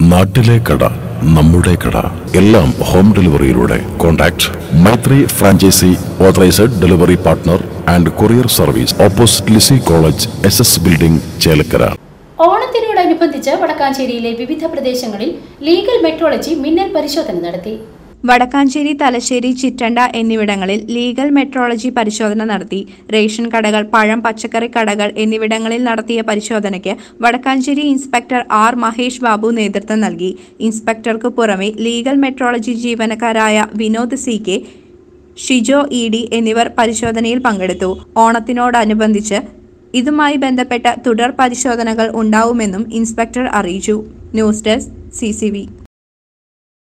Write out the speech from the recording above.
നാട്ടിലെ കട നമ്മുടെ കട എല്ലാം ഹോം ഡെലിവറിയിലൂടെ contact Maithri franchise authorised delivery partner and courier service opposite Lisie college S S building Chelakkara ഓണത്തിനോടനുബന്ധിച്ച് വടക്കാഞ്ചേരിയിലെ വിവിധ പ്രദേശങ്ങളിൽ ലീഗൽ മെട്രോളജി മിന്നൽ പരിശോധന നടത്തി വടക്കാഞ്ചേരി തലശ്ശേരി ചിറ്റണ്ട എന്നിവിടങ്ങളിൽ ലീഗൽ മെട്രോളജി പരിശോധന നടത്തി റേഷൻ കടകൾ പഴം പച്ചക്കറി കടകൾ എന്നിവിടങ്ങളിൽ നടത്തിയ പരിശോധനയ്ക്ക് വടക്കാഞ്ചേരി ഇൻസ്പെക്ടർ ആർ മഹേഷ് ബാബു നേതൃത്വം നൽകി ഇൻസ്പെക്ടർക്ക് പുറമെ ലീഗൽ മെട്രോളജി ജീവനക്കാരായ Vinod C K Shijo E D എന്നിവർ പരിശോധനയിൽ പങ്കെടുത്തു ഓണത്തിനോടനുബന്ധിച്ച് ഇതുമായി ബന്ധപ്പെട്ട തുടർ പരിശോധനകൾ ഉണ്ടാവുമെന്നും ഇൻസ്പെക്ടർ അറിയിച്ചു ന്യൂസ് ഡെസ്ക് സി